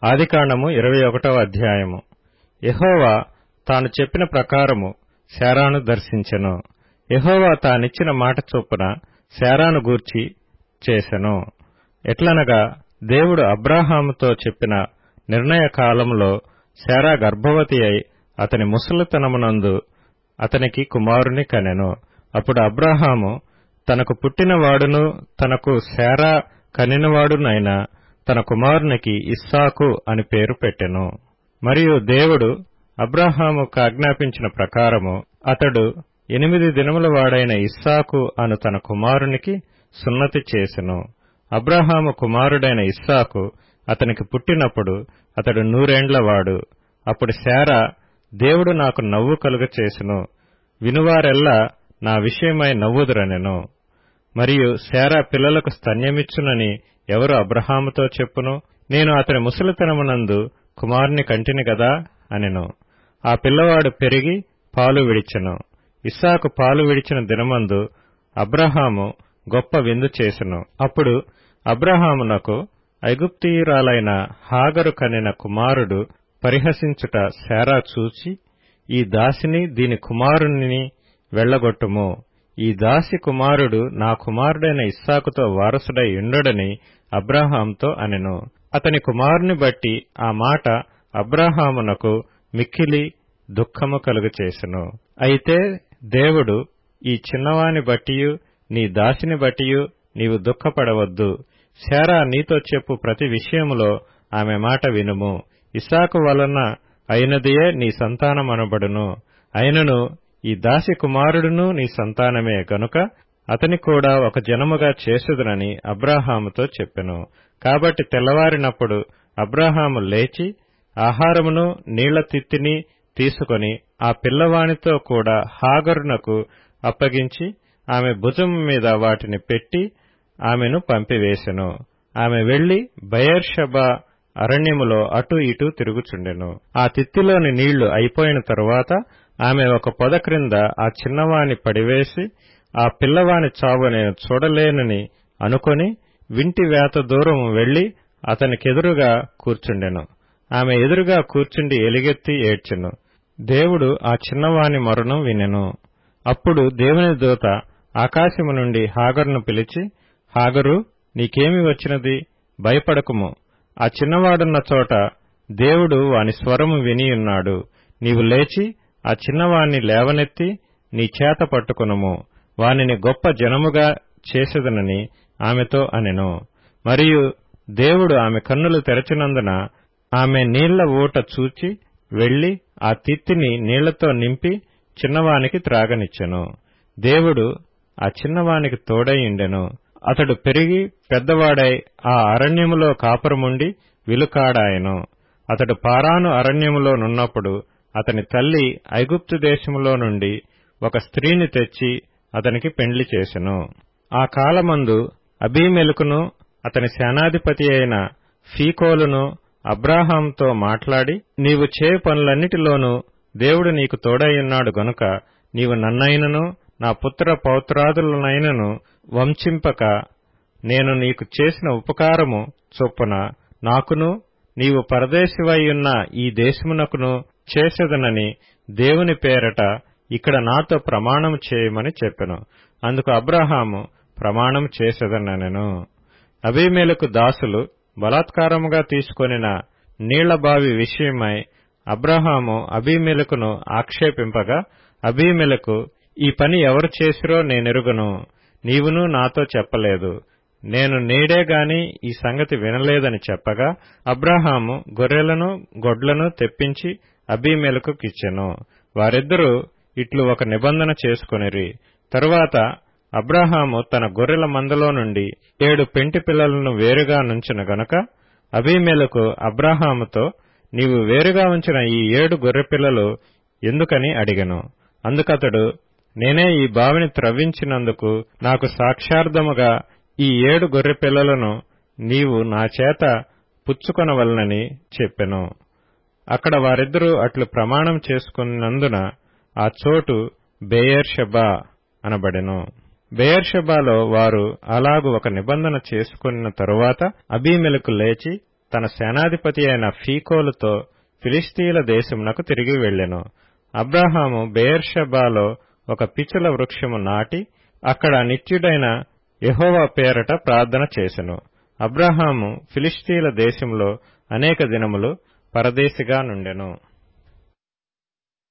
ఆదికాండము ఇరవై ఒకటవ అధ్యాయము యెహోవా తాను చెప్పిన ప్రకారము శారాను దర్శించెను యెహోవా తానిచ్చిన మాట చొప్పున శారాను గూర్చి చేసెను ఎట్లనగా దేవుడు అబ్రాహాముతో చెప్పిన నిర్ణయ కాలములో శారా గర్భవతి అయి అతని ముసలితనమునందు అతనికి కుమారుని కనెను అప్పుడు అబ్రాహాము తనకు పుట్టినవాడును తనకు శారా కనినవాడునైన తన కుమారునికి ఇస్సాకు అని పేరు పెట్టెను మరియు దేవుడు అబ్రాహాముకు ఆజ్ఞాపించిన ప్రకారము అతడు ఎనిమిది దినముల వాడైన ఇస్సాకు అను తన కుమారునికి సున్నతి చేసెను అబ్రాహాము కుమారుడైన ఇస్సాకు అతనికి పుట్టినప్పుడు అతడు నూరేండ్లవాడు అప్పుడు శారా దేవుడు నాకు నవ్వు కలుగ చేసెను వినువారెల్లా నా విషయమై నవ్వుదురనెను మరియు శారా పిల్లలకు స్తన్యమిచ్చునని ఎవరు అబ్రహాముతో చెప్పును నేను అతని ముసలితనమునందు కుమారుని కంటిని గదా అనెను ఆ పిల్లవాడు పెరిగి పాలు విడిచెను ఇస్సాకు పాలు విడిచిన దినమందు అబ్రహాము గొప్ప విందు చేసెను అప్పుడు అబ్రహామునకు ఐగుప్తీయురాలైన హాగరు కనిన కుమారుడు పరిహసించుట శారా చూచి ఈ దాసిని దీని కుమారుని వెళ్లగొట్టుము ఈ దాసి కుమారుడు నా కుమారుడైన ఇస్సాకుతో వారసుడై ఉండడని అబ్రహాంతో అనెను అతని కుమారుని బట్టి ఆ మాట అబ్రహామునకు మిక్కిలి దుఃఖము కలుగచేసెను అయితే దేవుడు ఈ చిన్నవాని బట్టియు నీ దాసిని బట్టియు నీవు దుఃఖపడవద్దు శారా నీతో చెప్పు ప్రతి విషయములో ఆమె మాట వినుము ఇసాకు వలన అయినదియే నీ సంతానమనబడును అయినను ఈ దాసి కుమారుడును నీ సంతానమే గనుక అతని కూడా ఒక జనముగా చేసుదునని అబ్రాహాముతో చెప్పెను కాబట్టి తెల్లవారినప్పుడు అబ్రాహాము లేచి ఆహారమును నీళ్ల తిత్తిని తీసుకొని ఆ పిల్లవానితో కూడా హాగరునకు అప్పగించి ఆమె భుజం మీద వాటిని పెట్టి ఆమెను పంపివేశెను ఆమె వెళ్లి బయర్షబా అరణ్యములో అటు ఇటు తిరుగుచుండెను ఆ తిత్తిలోని నీళ్లు అయిపోయిన తరువాత ఆమె ఒక పొద క్రింద ఆ చిన్నవాని పడివేసి ఆ పిల్లవాని చావు నేను చూడలేనని అనుకొని వింటి వేత దూరం వెళ్లి అతనికెదురుగా కూర్చుండెను ఆమె ఎదురుగా కూర్చుండి ఎలుగెత్తి ఏడ్చెను దేవుడు ఆ చిన్నవాని మరణం వినెను అప్పుడు దేవుని దూత ఆకాశము నుండి హాగరును పిలిచి హాగరు నీకేమి వచ్చినది భయపడకుము ఆ చిన్నవాడున్న చోట దేవుడు వాని స్వరము వినియున్నాడు నీవు లేచి ఆ చిన్నవాణ్ణి లేవనెత్తి నీ చేత పట్టుకునుము వానిని గొప్ప జనముగా చేసేదనని ఆమెతో అనెను మరియు దేవుడు ఆమె కన్నులు తెరచినందున ఆమె నీళ్ల ఊట చూచి వెళ్లి ఆ తిత్తిని నీళ్లతో నింపి చిన్నవానికి త్రాగనిచ్చెను దేవుడు ఆ చిన్నవానికి తోడైయుండెను అతడు పెరిగి పెద్దవాడై ఆ అరణ్యములో కాపురముండి విలుకాడాయను అతడు పారాను అరణ్యములో నున్నప్పుడు అతని తల్లి ఐగుప్తు దేశములో నుండి ఒక స్త్రీని తెచ్చి అతనికి పెండ్లి చేసెను ఆ కాలమందు అబీమెలుకును అతని సేనాధిపతి అయిన ఫీకోలును అబ్రాహాంతో మాట్లాడి నీవు చే పనులన్నిటిలోనూ దేవుడు నీకు తోడయ్యున్నాడు గనుక నీవు నన్నైనను నా పుత్ర పౌత్రాదులనైనను వంచింపక నేను నీకు చేసిన ఉపకారము చొప్పున నాకును నీవు పరదేశివయ్యున్న ఈ దేశమునకును చేసేదనని దేవుని పేరట ఇక్కడ నాతో ప్రమాణం చేయమని చెప్పెను అందుకు అబ్రహాము ప్రమాణం చేసేదనెను అబీమేలకు దాసులు బలాత్కారముగా తీసుకొనిన నీళ్లబావి విషయమై అబ్రహాము అబీమెలకును ఆక్షేపింపగా అబీమెలకు ఈ పని ఎవరు చేసిరో నేనెరుగను నీవును నాతో చెప్పలేదు నేను నేడే గాని ఈ సంగతి వినలేదని చెప్పగా అబ్రహాము గొర్రెలను గొడ్లను తెప్పించి అబీమెలకు కిచ్చెను వారిద్దరూ ఇట్లు ఒక నిబంధన చేసుకొనిరి తరువాత అబ్రహాము తన గొర్రెల మందలో నుండి ఏడు పెంటి పిల్లలను వేరుగా నుంచిన గనుక అబీమెలకు అబ్రహాముతో నీవు వేరుగా ఉంచిన ఈ ఏడు గొర్రెపిల్లలు ఎందుకని అడిగెను అందుకతడు నేనే ఈ బావిని త్రవ్వించినందుకు నాకు సాక్షార్థముగా ఈ ఏడు గొర్రెపిల్లలను నీవు నా చేత పుచ్చుకొనవలనని చెప్పెను అక్కడ వారిద్దరూ అట్లు ప్రమాణం చేసుకున్నందున ఆ చోటు బేయర్షబా అనబడెను బెయర్షెబాలో వారు అలాగు ఒక నిబంధన చేసుకున్న తరువాత అబీమెలకు లేచి తన సేనాధిపతి అయిన ఫీకోలుతో ఫిలిస్తీయుల దేశమునకు తిరిగి వెళ్ళెను అబ్రహాము బెయర్షెబాలో ఒక పిచుల వృక్షము నాటి అక్కడ నిత్యుడైన యెహోవా పేరట ప్రార్థన చేసెను అబ్రహాము ఫిలిస్తీయుల దేశంలో అనేక దినములు పరదేశిగా నుండెను